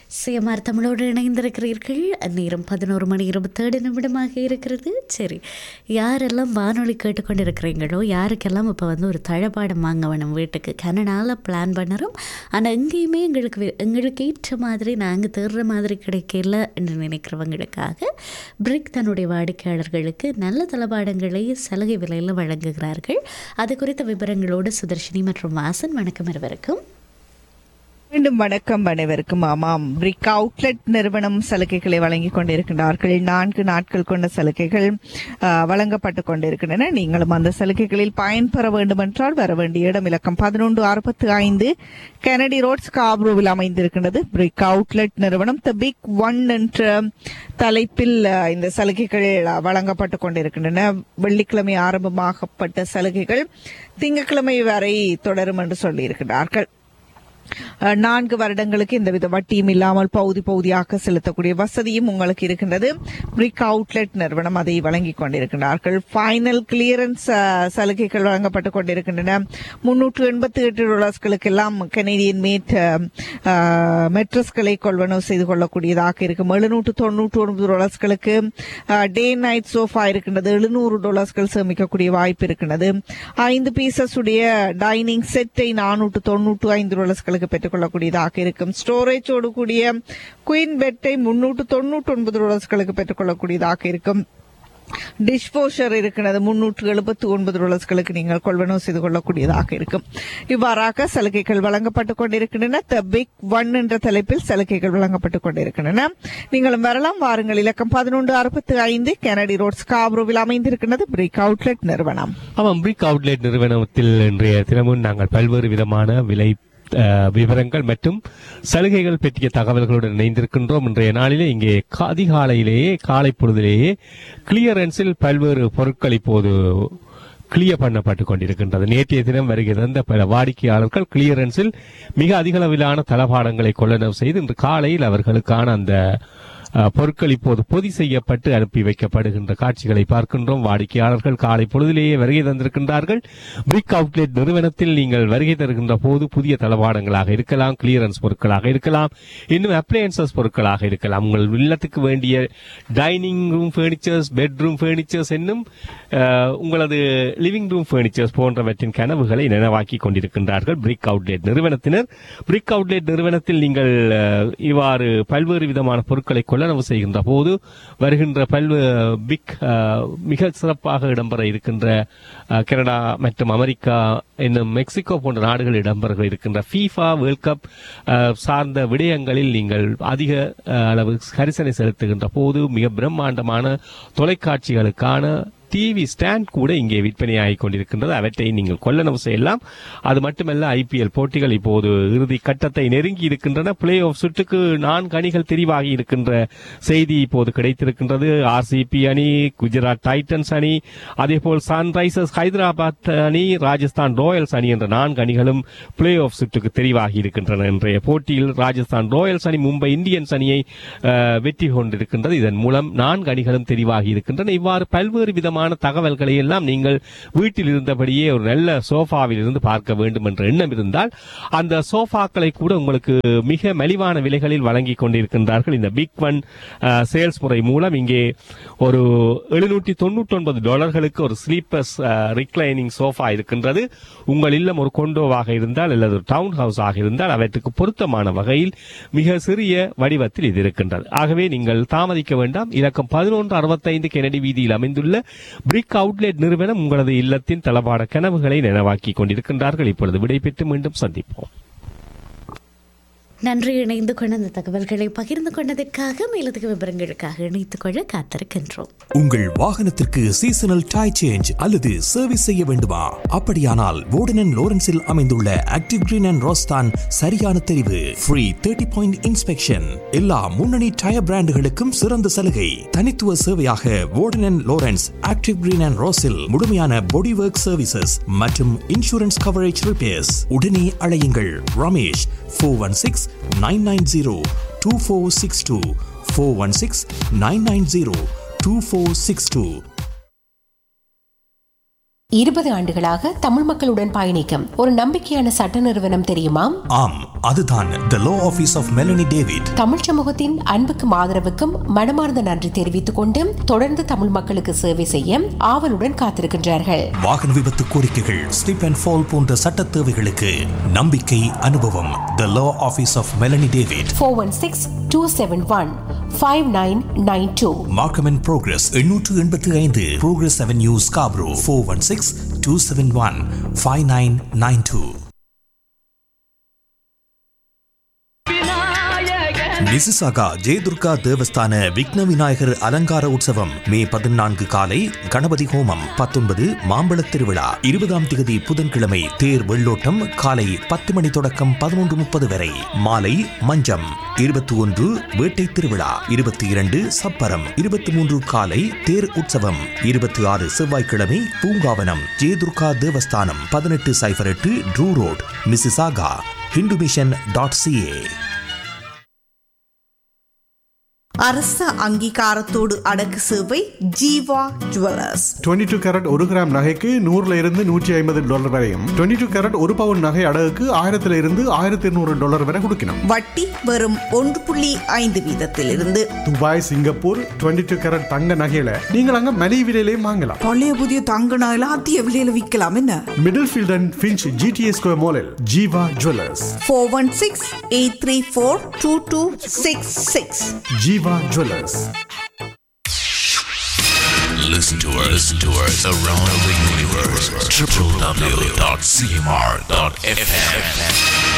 CMR தமிழோடு இணைந்திருக்கிறீர்கள் நேரம் பதினோரு மணி இருபத்தேழு நிமிடமாக இருக்கிறது சரி யாரெல்லாம் வானொலி கேட்டுக்கொண்டிருக்கிறீங்களோ யாருக்கெல்லாம் இப்போ வந்து ஒரு தழபாடம் வாங்க வேணும் வீட்டுக்கு கனடால பிளான் பண்ணுறோம் ஆனால் எங்கேயுமே எங்களுக்கு வே- எங்களுக்கு ஏற்ற மாதிரி நாங்கள் தேடுற மாதிரி கிடைக்கல என்று நினைக்கிறவங்களுக்காக பிரிக் தன்னுடைய வாடிக்கையாளர்களுக்கு நல்ல தளபாடங்களை சலுகை விலையில் வழங்குகிறார்கள் அது குறித்த விவரங்களோடு சுதர்ஷினி மற்றும் வாசன் வணக்கம் இருவருக்கும் மீண்டும் வணக்கம் அனைவருக்கும் ஆமாம் பிரிக் அவுட்லெட் நிறுவனம் சலுகைகளை வழங்கிக் கொண்டிருக்கின்றார்கள் நான்கு நாட்கள் கொண்ட சலுகைகள் ஆ, வழங்கப்பட்டுக் கொண்டிருக்கின்றன நீங்களும் அந்த சலுகைகளில் பயன்பெற வேண்டும் என்றால் வர வேண்டிய இடம் இலக்கம் பதினொன்று அறுபத்தி ஐந்து கெனடி ரோட்ஸ் காப்ரோவில் அமைந்திருக்கின்றது பிரிக் அவுட்லெட் நிறுவனம் த பிக் ஒன் என்ற தலைப்பில் ஆ, இந்த சலுகைகள் ஆ, வழங்கப்பட்டுக் கொண்டிருக்கின்றன வெள்ளிக்கிழமை ஆரம்பமாகப்பட்ட சலுகைகள் திங்கட்கிழமை வரை தொடரும் என்று சொல்லியிருக்கிறார்கள் அஹ், நான்கு வருடங்களுக்கு எந்தவித வட்டியும் இல்லாமல் பகுதி பகுதியாக செலுத்தக்கூடிய வசதியும் உங்களுக்கு இருக்கின்றது பிரிக் அவுட்லெட் நிறுவனம் அதை வழங்கிக் கொண்டிருக்கிறார்கள் ஃபைனல் கிளியரன்ஸ் சலுகைகள் வழங்கப்பட்டுக் கொண்டிருக்கின்றன முன்னூற்று எண்பத்தி எட்டு டாலர்ஸ்களுக்கு எல்லாம் கனேடியன் மேட் மெட்ரஸ்களை கொள்வனவு செய்து கொள்ளக்கூடியதாக இருக்கும் எழுநூற்று தொண்ணூற்று ஒன்பது டாலர்ஸ்களுக்கு டே நைட் சோஃபா இருக்கின்றது எழுநூறு டாலர்ஸ்கள் சேமிக்கக்கூடிய வாய்ப்பு இருக்கின்றது ஐந்து பீசஸ் உடைய டைனிங் செட்டை நானூற்று தொண்ணூற்று ஐந்து டாலர்ஸ்களுக்கு பெற்றுக்கொள்ளக்கூடியதாக இருக்கும் ஸ்டோரேஜோடு கூடிய குயின் பெட்டை முன்னூற்று தொண்ணூற்று ஒன்பது டாலர்ஸ்களுக்கு பெற்றுக்கொள்ளக்கூடியதாக இருக்கும் டிஷ் வாஷர் இருக்கிறது முன்னூற்று எழுபத்தி ஒன்பது டாலர்ஸ்களுக்கு நீங்கள் கொள்வனவு செய்து கொள்ளக்கூடியதாக இருக்கும் இவ்வாறாக சலுகைகள் வழங்கப்பட்டுக் கொண்டிருக்கின்றன த பிக் ஒன் என்ற தலைப்பில் சலுகைகள் வழங்கப்பட்டுக் கொண்டிருக்கின்றன நீங்களும் வரலாம் வாருங்கள் இலக்கம் பதினொன்று அறுபத்தி ஐந்து கெனடி ரோட் ஸ்காப்ரோவில் அமைந்திருக்கிறது பிரிக் அவுட்லெட் நிறுவனம் ஆமாம் பிரிக் அவுட்லெட் நிறுவனத்தில் இன்றைய தினமும் நாங்கள் பல்வேறு விதமான விலை அஹ், விவரங்கள் மற்றும் சலுகைகள் பற்றிய தகவல்களுடன் இணைந்திருக்கின்றோம் இன்றைய நாளிலே இங்கே கா- அதிகாலையிலேயே காலை பொழுதிலேயே கிளியரன்ஸில் பல்வேறு பொருட்கள் இப்போது கிளியர் பண்ணப்பட்டு கொண்டிருக்கின்றது நேற்றைய தினம் வருகை தந்த பல வாடிக்கையாளர்கள் கிளியரன்ஸில் மிக அதிக அளவிலான தளபாடங்களை கொள்ளளவு செய்து இன்று காலையில் அவர்களுக்கான அந்த அஹ், பொருட்கள் இப்போது பொதி செய்யப்பட்டு அனுப்பி வைக்கப்படுகின்ற காட்சிகளை பார்க்கின்றோம் வாடிக்கையாளர்கள் காலை பொழுதிலேயே வருகை தந்திருக்கின்றார்கள் பிரிக் அவுட்லெட் நிறுவனத்தில் நீங்கள் வருகை தருகின்ற போது புதிய தளவாடங்களாக இருக்கலாம் கிளியரன்ஸ் பொருட்களாக இருக்கலாம் இன்னும் அப்ளையன்சஸ் பொருட்களாக இருக்கலாம் உங்கள் இல்லத்துக்கு வேண்டிய dining room furnitures bedroom furnitures என்னும் அஹ், உங்களது லிவிங் ரூம் ஃபர்னிச்சர்ஸ் போன்றவற்றின் கனவுகளை நினைவாக்கி கொண்டிருக்கின்றார்கள் பிரிக் அவுட்லெட் நிறுவனத்தினர் பிரிக் அவுட்லெட் நிறுவனத்தில் நீங்கள் அஹ், இவ்வாறு பல்வேறு விதமான பொருட்களை கொள்ளளவு செய்கின்ற போது வருகின்ற பல்வேறு பிக் அஹ், மிக சிறப்பாக இடம்பெற இருக்கின்ற அஹ், கனடா மற்றும் அமெரிக்கா என்னும் மெக்சிகோ போன்ற நாடுகள் இடம்பெற இருக்கின்ற ஃபீஃபா வேர்ல்ட் கப் அஹ், சார்ந்த விடயங்களில் நீங்கள் அதிக அஹ், அளவு கரிசனை செலுத்துகின்ற போது மிக பிரம்மாண்டமான தொலைக்காட்சிகளுக்கான டிவி ஸ்டாண்ட் கூட இங்கே விற்பனையாகிக் கொண்டிருக்கின்றது அவற்றை நீங்கள் கொள்ளளவு செய்யலாம் அது மட்டுமல்ல ஐபிஎல் போட்டிகள் இப்போது இறுதி கட்டத்தை நெருங்கி இருக்கின்றன பிளே ஆஃப் சுற்றுக்கு நான்கு அணிகள் தெரிவாகி இருக்கின்ற செய்தி இப்போது கிடைத்திருக்கின்றது ஆர்சிபி அணி குஜராத் டைட்டன்ஸ் அணி அதேபோல் சன்ரைசர்ஸ் ஹைதராபாத் அணி ராஜஸ்தான் ராயல்ஸ் அணி என்ற நான்கு அணிகளும் பிளே ஆஃப் சுற்றுக்கு தெரிவாகி இருக்கின்றன இன்றைய போட்டியில் ராஜஸ்தான் ராயல்ஸ் அணி மும்பை இந்தியன்ஸ் அணியை அஹ், வெற்றி கொண்டிருக்கின்றது இதன் மூலம் நான்கு அணிகளும் தெரிவாகி இருக்கின்றன இவ்வாறு பல்வேறு விதமான தகவல்களை எல்லாம் நீங்கள் வீட்டில் இருந்தபடியே ஒரு நல்ல சோஃபாவில் இருந்து பார்க்க வேண்டும் என்ற எண்ணம் இருந்தால் அந்த சோஃபாக்களை கூட உங்களுக்கு மிக மலிவான விலைகளில் வழங்கிக் கொண்டிருக்கின்றார்கள் இந்த பிக் ஒன் சேல்ஸ் முறை மூலம் இங்கே ஒரு எழுநூற்றி தொண்ணூற்றி ஒன்பது டாலர்களுக்கு ஒரு ஸ்லீப்பர்ஸ் ரிக்ளைனிங் சோஃபா இருக்கின்றது உங்கள் இல்லம் ஒரு கொண்டோவாக இருந்தால் அல்லது ஒரு டவுன் ஹவுஸ் ஆக இருந்தால் அவற்றுக்கு பொருத்தமான வகையில் மிக சிறிய வடிவத்தில் இது இருக்கின்றது ஆகவே நீங்கள் தாமதிக்க வேண்டாம் இலக்கம் பதினொன்று அறுபத்தைந்து கெனடி வீதியில் அமைந்துள்ள பிரிக் அவுட்லெட் நிறுவனம் உங்களது இல்லத்தின் தளபாட கனவுகளை நினைவாக்கி கொண்டிருக்கின்றார்கள் இப்பொழுது விடைபெற்று மீண்டும் சந்திப்போம் நன்றி இணைந்து கொண்ட அந்த தகவல்களை பகிர்ந்து கொண்டதற்காக மேலதிக விவரங்களுக்காக இணைத்துக் கொள்ள காத்திருக்கின்றோம் உங்கள் வாகனத்திற்கு சீசனல் டை சேஞ்ச் அல்லது சர்வீஸ் செய்ய வேண்டுமா அப்படியானால் வோர்டன் லோரன்ஸில் அமைந்துள்ள ஆக்டிவ் கிரீன் அண்ட் ரோஸ்தான் சரியான தெரிவு ஃப்ரீ தேர்ட்டி பாயிண்ட் இன்ஸ்பெக்ஷன் எல்லா முன்னணி டயர் பிராண்டுகளுக்கும் சிறந்த சலுகை தனித்துவ சேவையாக Warden Lawrence active green and ரோஸில் முழுமையான பாடி ஒர்க் சர்வீசஸ் மற்றும் இன்சூரன்ஸ் கவரேஜ் ரிப்பேர்ஸ் உடனே அழையுங்கள் Ramesh four one six nine nine zero two four six two four one six nine nine zero two four six two இருபது ஆண்டுகளாக தமிழ் மக்களுடன் பயணிக்கும் ஒரு நம்பிக்கையான சட்ட நிறுவனம் தெரியுமா ஆம் அதுதான் the law office of Melanie David Tamil சமூகத்தின் அன்புக்கும் ஆதரவுக்கும் மனமார்ந்த நன்றி தெரிவித்துக் கொண்டு தொடர்ந்து தமிழ் மக்களுக்கு சேவை செய்ய ஆவலுடன் காத்திருக்கின்றார்கள் வாகன விபத்து கோரிக்கைகள் ஸ்லிப் அண்ட் ஃபால் போன்ற சட்ட தேவைகளுக்கு நம்பிக்கை அனுபவம் the law office of Melanie David four one six two seven one five nine nine two Markham and Progress எண்ணூற்று எண்பத்தி ஐந்து Progress Avenue Scarborough four one six two seven one five nine nine two Mississauga Jayadurga தேவஸ்தான விக்ன விநாயகர் அலங்கார உற்சவம் மே பதினான்கு காலை கணபதி ஹோமம் பத்தொன்பது மாம்பழத் திருவிழா இருபதாம் திகதி புதன்கிழமை தேர் வெள்ளோட்டம் காலை பத்து மணி தொடக்கம் பதினொன்று முப்பது வரை மாலை மஞ்சம் இருபத்தி ஒன்று வேட்டை திருவிழா இருபத்தி இரண்டு சப்பரம் இருபத்தி மூன்று காலை தேர் உற்சவம் இருபத்தி ஆறு செவ்வாய்க்கிழமை பூங்காவனம் ஜெயதுர்கா தேவஸ்தானம் பதினெட்டு சைபர் எட்டு Drew road Mississauga Hindu mission dot C A அரச அங்கீகாரத்தோடு அடக்கு சேவை ஜீவா ஜுவல்லர்ஸ் 22 டூ கேரட் ஒரு கிராம் நகைக்கு நூறுல இருந்து நூற்றி ஐம்பது டாலர் வரையும் 22 டூ கேரட் ஒரு பவுன் நகை அடகுக்கு ஆயிரத்துல இருந்து ஆயிரத்தி இருநூறு டாலர் வரை கொடுக்கணும் வட்டி வெறும் ஒன்று புள்ளி ஐந்து வீதத்திலிருந்து துபாய் சிங்கப்பூர் 22 டூ கேரட் தங்க நகையில நீங்கள் அங்க மலிவு விலையிலையும் வாங்கலாம் பழைய புதிய தங்க நகையில அதிக விலையில விற்கலாம் என்ன Middlefield and Finch GTA square மாலில் Jeeva jewellers four one six eight three four two two six six Jeeva jewellers Listen to us, listen to us around the universe. www.cmr.fm.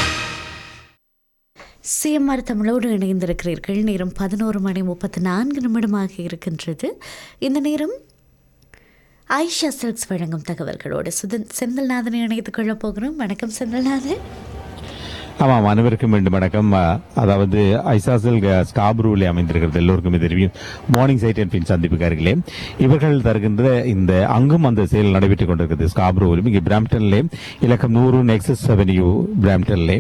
CMR தமிழோடு இணைந்திருக்கிறீர்கள் நேரம் பதினோரு மணி முப்பத்தி நான்கு நிமிடமாக இருக்கின்றது இந்த நேரம் ஆயிஷா சில்க்ஸ் வழங்கும் தகவல்களோடு சுதன் செந்தில்நாதனை இணைத்துக் கொள்ளப் போகிறோம் வணக்கம் செந்தில்நாதன் ஆமாம் அனைவருக்கும் மீண்டும் வணக்கம் அஹ், அதாவது ஐசாசல் ஸ்காப்ரூவில் அமைந்திருக்கிறது எல்லோருக்கும் தெரியும் மார்னிங் சைட் அண்ட் பின் சந்திப்புக்கு அருகிலே இவர்கள் தருகின்ற இந்த அங்கும் அந்த செயல் நடைபெற்றுக் கொண்டிருக்கிறது ஸ்காப்ரூவிலும் இங்கே பிராம்டன்லே இலக்கம் நூறு நெக்ஸஸ் அவென்யூ பிராம்டன்லே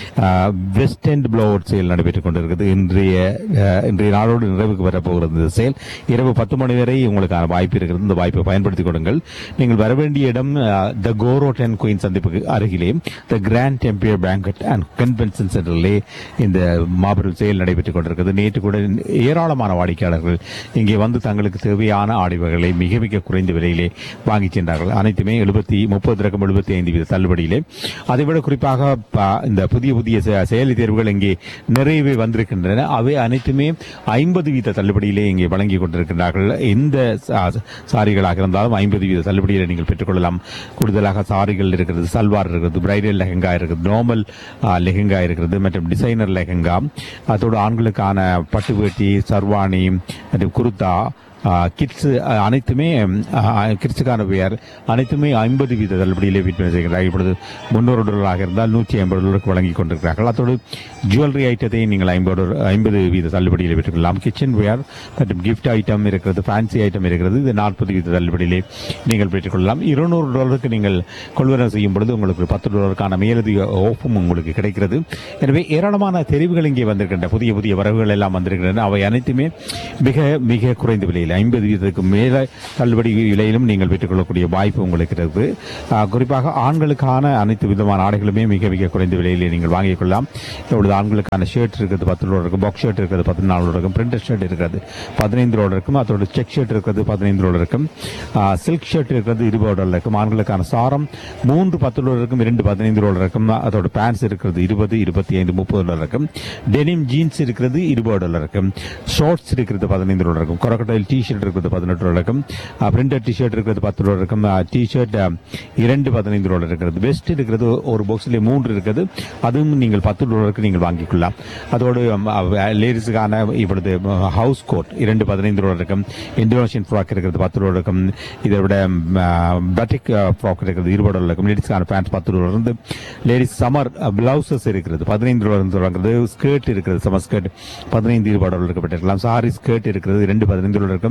வெஸ்ட் எண்ட் ப்ளோஅவுட் செயல் நடைபெற்றுக் கொண்டிருக்கிறது இன்றைய அஹ், இன்றைய நாளோடு நிறைவுக்கு வரப்போகிறது இந்த செயல் இரவு பத்து மணி வரை உங்களுக்கான வாய்ப்பு இருக்கிறது இந்த வாய்ப்பை பயன்படுத்திக் கொள்ளுங்கள் நீங்கள் வர வேண்டிய இடம் த கோரோ டென் குயின் சந்திப்புக்கு அருகிலே the Grand Empire banquet and convention சென்டரிலே இந்த மாபெரும் செயல் நடைபெற்றுக் கொண்டிருக்கிறது நேற்று கூட ஏராளமான வாடிக்கையாளர்கள் இங்கே வந்து தங்களுக்கு தேவையான ஆடைவகைகளை மிக மிக குறைந்த விலையிலே வாங்கி சென்றார்கள் அனைத்துமே எழுபத்தி முப்பது ரகம் எழுபத்தி ஐந்து வீத தள்ளுபடியிலே அதைவிட குறிப்பாக ப- இந்த புதிய புதிய செ- செயலி தேர்வுகள் இங்கே நிறையவே வந்திருக்கின்றன அவை அனைத்துமே ஐம்பது வீத தள்ளுபடியிலே இங்கே வழங்கி கொண்டிருக்கிறார்கள் எந்த சா- சாரிகளாக இருந்தாலும் ஐம்பது வீத தள்ளுபடியில் நீங்கள் பெற்றுக்கொள்ளலாம் கூடுதலாக சாரிகள் இருக்கிறது சல்வார் இருக்கிறது பிரைடல் லெஹங்கா இருக்குது நார்மல் லெஹங்கா இருக்கிறது மற்றும் டிசைனர் லெஹங்கா அதோடு ஆண்களுக்கான பட்டு வேட்டி சர்வாணி மற்றும் குருத்தா கிட்ஸ் அனைத்துமே கிட்ஸுக்கான பெயர் அனைத்துமே ஐம்பது வீத தள்ளுபடியிலே விற்பனை செய்கிறார்கள் இப்பொழுது முன்னூறு டாலராக இருந்தால் நூற்றி ஐம்பது டாலருக்கு வழங்கி கொண்டிருக்கிறார்கள் அத்தோடு ஜுவல்லரி ஐட்டத்தை நீங்கள் ஐம்பது ஐம்பது வீத தள்ளுபடியில் பெற்றுக்கொள்ளலாம் கிச்சன் வேர் மற்றும் கிஃப்ட் ஐட்டம் இருக்கிறது ஃபேன்சி ஐட்டம் இருக்கிறது இது நாற்பது வீத தள்ளுபடியிலே நீங்கள் பெற்றுக்கொள்ளலாம் இருநூறு டாலருக்கு நீங்கள் கொள்வனவு செய்யும் பொழுது உங்களுக்கு பத்து டாலருக்கான மேலதிக ஓஃபும் உங்களுக்கு கிடைக்கிறது எனவே ஏராளமான தெரிவுகள் இங்கே வந்திருக்கின்றன புதிய புதிய வரவுகள் எல்லாம் வந்திருக்கின்றன அவை அனைத்துமே மிக மிக குறைந்த விலையில் ஐம்பது வீதத்துக்கு மேல தள்ளுபடி விலையிலும் நீங்கள் பெற்றுக்கொள்ளக்கூடிய வாய்ப்பு உங்களுக்கு இருக்குது ஆஹ், குறிப்பாக ஆண்களுக்கான அனைத்து விதமான ஆடைகளுமே மிக மிக குறைந்த விலையில் நீங்கள் வாங்கிக் கொள்ளலாம் இப்பொழுது ஆண்களுக்கான ஷர்ட் இருக்கிறது பத்து ரூபா இருக்கும் பாக்ஸ் ஷர்ட் இருக்கிறது பதினாலு ரூபா இருக்கும் பிரிண்டட் ஷர்ட் இருக்கிறது பதினைந்து ரூபா இருக்கும் அதோட செக் ஷர்ட் இருக்கிறது பதினைந்து ரூபா இருக்கும் சில்க் ஷர்ட் இருக்கிறது இருபது டாலர் இருக்கும் ஆண்களுக்கான சாரம் மூன்று பத்து டாலர் இருக்கும் இரண்டு பதினைந்து டாலர் இருக்கும் அதோட பேண்ட்ஸ் இருக்கிறது இருபது இருபத்தி ஐந்து முப்பது டாலர் இருக்கும் டெனிம் ஜீன்ஸ் இருக்கிறது இருபது டாலர் இருக்கும் ஷார்ட்ஸ் இருக்கிறது பதினைந்து டாலர் இருக்கும் கொரக்கடைல் டி ஷர்ட் இருக்கிறது பதினெட்டு டாலர் இருக்கும் பிரிண்டட் டி ஷர்ட் இருக்கிறது பத்து டாலர் இருக்கும் டி ஷர்ட் இரண்டு பதினைந்து டாலர் இருக்கிறது வெஸ்ட் இருக்கிறது ஒரு பாக்ஸ்ல மூன்று இருக்குது அதுவும் நீங்கள் பத்து டாலருக்கு நீங்கள் வாங்கிக்கொள்ளலாம் அதோடு லேடிஸுக்கான இப்பொழுது ஹவுஸ் கோட் இரண்டு பதினைந்து டாலர் இருக்கும் இந்தோனேஷியன் ஃப்ராக் இருக்கிறது பத்து டாலர் இருக்கும் இதை விட பட்டிக் ஃப்ராக் இருக்கிறது இருபது டாலர் இருக்கும் லேடிஸ்க்கான பேண்ட் பத்து டாலர் இருந்து லேடிஸ் சம்மர் பிளவுசஸ் இருக்கிறது பதினைந்து டாலர் இருந்து தொடங்குறது ஸ்கர்ட் இருக்கிறது சம்மர் ஸ்கர்ட் பதினைந்து இருபது டாலர் இருக்கப்பட்டிருக்கலாம் சாரி ஸ்கர்ட் இருக்கிறது ரெண்டு பதினைந்து டாலர் இருக்கும்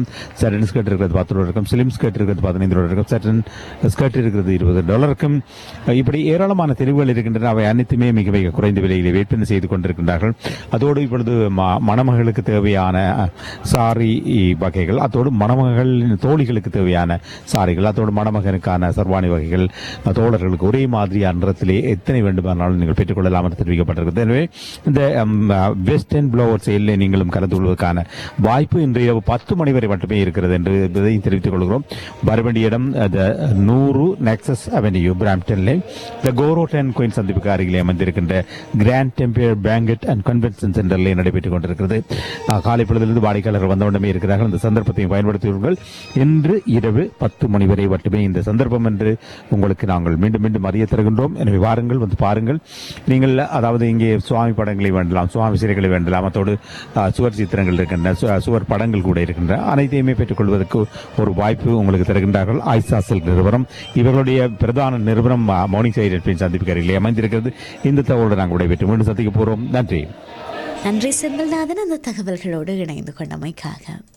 இருக்கும் சட்டன் ஸ்கர்ட் இருக்கிறது பத்து டாலர் இருக்கும் ஸ்லிம் ஸ்கர்ட் இருக்கிறது பதினைந்து டாலர் இருக்கும் சட்டன் ஸ்கர்ட் இருக்கிறது இருபது டாலருக்கும் இப்படி ஏராளமான தெரிவுகள் இருக்கின்றன அவை அனைத்துமே மிக மிக குறைந்த விலையிலே விற்பனை செய்து கொண்டிருக்கின்றார்கள் அதோடு இப்பொழுது ம- மணமகளுக்கு தேவையான சாரி வகைகள் அதோடு மணமகளின் தோழிகளுக்கு தேவையான சாரிகள் அதோடு மணமகனுக்கான சர்வாணி வகைகள் தோழர்களுக்கு ஒரே மாதிரியான நிறத்திலே எத்தனை வேண்டுமானாலும் நீங்கள் பெற்றுக்கொள்ளலாம் என்று தெரிவிக்கப்பட்டிருக்கிறது எனவே இந்த வெஸ்டர்ன் ப்ளோவர் செயலில் நீங்களும் கலந்து கொள்வதற்கான வாய்ப்பு இன்று இரவு பத்து மணி வரை மட்டுமே இருக்கிறது என்று இதையும் தெரிவித்துக் கொள்கிறோம் வரவேண்டிய இடம் the நூறு நெக்ஸஸ் அவென்யூ பிராம்டனில் த கோரோட்டன் கோயின் சந்திப்புக்கு அருகிலே அமைந்திருக்கின்ற Grand Empire banquet and convention சென்டரில் நடைபெற்றுக் கொண்டிருக்கிறது அஹ், காலை பொழுதிலிருந்து வாடிக்கையாளர்கள் வந்தவுடனே இருக்கிறார்கள் இந்த சந்தர்ப்பத்தையும் பயன்படுத்துவீர்கள் இன்று இரவு பத்து மணி வரை மட்டுமே இந்த சந்தர்ப்பம் என்று உங்களுக்கு நாங்கள் மீண்டும் மீண்டும் அறிய தருகின்றோம் எனவே வாருங்கள் வந்து பாருங்கள் நீங்கள் அதாவது இங்கே சுவாமி படங்களை வேண்டலாம் சுவாமி சிலைகளை வேண்டலாம் அத்தோடு அஹ், சுவர் சித்திரங்கள் இருக்கின்றன சு- சுவர் படங்கள் கூட இருக்கின்றன அனைத்தையுமே பெற்றுக்கொள்வதற்கு ஒரு வாய்ப்பு உங்களுக்கு தருகின்றார்கள் ஐசா சில்க் நிறுவனம் இவர்களுடைய பிரதான நிறுவனம் மௌனிங் சைட் சந்திப்புக்கு அருகிலே அமைந்திருக்கிறது இந்த தகவலோடு நாங்கள் விடைபெற்று மீண்டும் சந்திக்க போகிறோம் நன்றி நன்றி செந்தில்நாதன் அந்த தகவல்களோடு இணைந்து கொண்டமைக்காக